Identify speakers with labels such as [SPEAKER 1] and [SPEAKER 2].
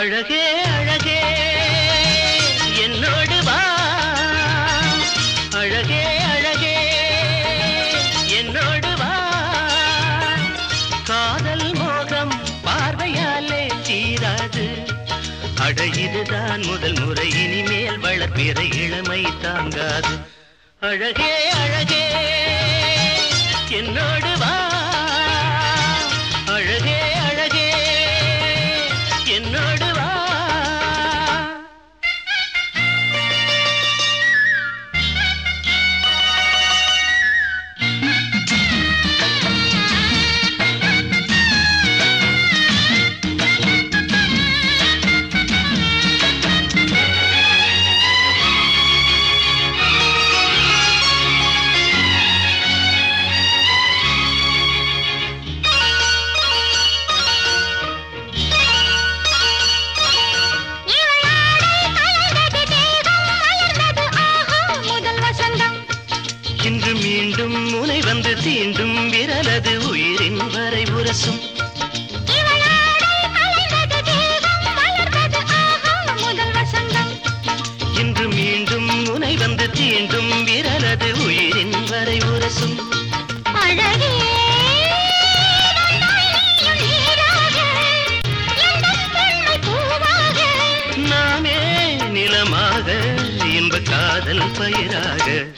[SPEAKER 1] அழகே அழகே என்னோடு வா அழகே அழகே என்னோடு வா காதல் மோகம் பார்வையாலே தீராது அட இதுதான் முதல் முறை இனிமேல் வளர்ப்பிற இளமை தாங்காது அழகே அழகே என்னோடு வா அழகே அழகே என்னோடு வா இன்று மீண்டும் முனை வந்து தீண்டும் விரலது உயிரின் வரை உரசும் இன்று மீண்டும் முனை வந்து தீண்டும் விரலது உயிரின் வரை உரசும் நாமே நிலமாக இன்ப காதல் பயிராக